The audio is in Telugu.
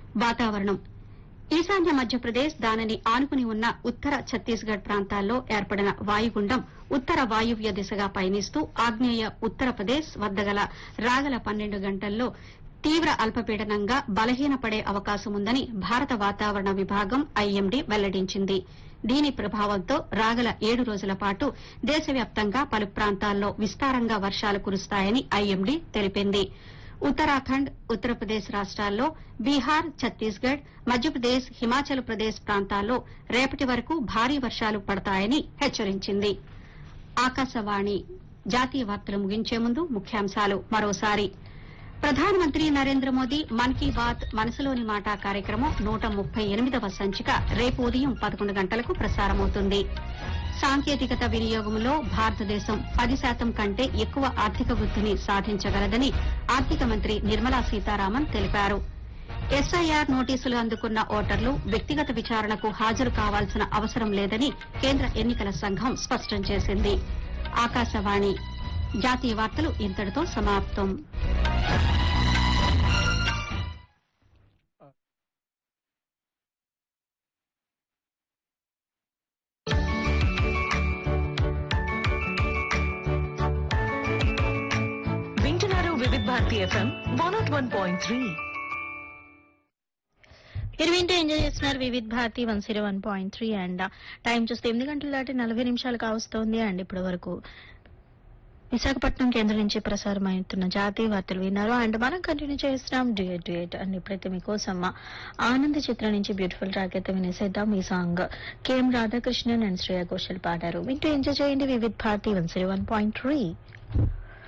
వాతావరణం ఈశాన్య మధ్యప్రదేశ్ దానిని ఆనుకుని ఉన్న ఉత్తర ఛత్తీస్గఢ్ ప్రాంతాల్లో ఏర్పడిన వాయుగుండం ఉత్తర వాయువ్య దిశగా పయనిస్తూ ఆగ్నేయ ఉత్తరప్రదేశ్ వద్ద గల రాగల పన్నెండు గంటల్లో తీవ్ర అల్పపీడనంగా బలహీనపడే అవకాశముందని భారత వాతావరణ విభాగం ఐఎండీ వెల్లడించింది దీని ప్రభావంతో రాగల ఏడు రోజుల పాటు దేశవ్యాప్తంగా పలు ప్రాంతాల్లో విస్తారంగా వర్షాలు కురుస్తాయని ఐఎండీ తెలిపింది ఉత్తరాఖండ్ ఉత్తరప్రదేశ్ రాష్ట్రాల్లో బీహార్ ఛత్తీస్గఢ్ మధ్యప్రదేశ్ హిమాచల్ ప్రదేశ్ ప్రాంతాల్లో రేపటి వరకు భారీ వర్షాలు పడతాయని హెచ్చరించింది ఆకాశవాణి జాతీయ వార్తలు ముగించే ముందు ముఖ్యాంశాలు మరోసారి ప్రధానమంత్రి నరేంద్ర మోదీ మన్ కీ బాత్ మనసులోని మాట కార్యక్రమం నూట ముప్పై ఎనిమిదవ సంచిక రేపు ఉదయం పదకొండు గంటలకు ప్రసారమవుతుంది సాంకేతికత వినియోగంలో భారతదేశం పది శాతం కంటే ఎక్కువ ఆర్థిక వృద్దిని సాధించగలదని ఆర్థిక మంత్రి నిర్మలా సీతారామన్ తెలిపారు ఎస్ఐఆర్ నోటీసులు అందుకున్న ఓటర్లు వ్యక్తిగత విచారణకు హాజరు కావాల్సిన అవసరం లేదని కేంద్ర ఎన్నికల సంఘం స్పష్టం చేసింది ఆకాశవాణి జాతీయ వార్తలు ఇంతటితో సమాప్తం వింటున్నారు Vividh Bharati FM one naught one point three మీరు వింటూ ఎంజాయ్ చేస్తున్నారు Vividh Bharati one zero one point three and time చూస్తే ఎనిమిది గంటలు దాటి నలభై నిమిషాలు కావస్తోంది అండ్ ఇప్పటి వరకు విశాఖపట్నం కేంద్రం నుంచి ప్రసారం అవుతున్న జాతీయ వార్తలు విన్నారు అండ్ మనం కంటిన్యూ చేస్తున్నాం డ్యూయట్ డ్యూయట్ అండ్ ఇప్పుడైతే మీకోసం ఆనంద చిత్రం నుంచి బ్యూటిఫుల్ ట్రాక్ అయితే వినేసేద్దాం ఈ song KM Radhakrishnan and Shreya Ghoshal పాడారు వింటూ ఎంజాయ్ చేయండి Vividh Bharati one zero one point three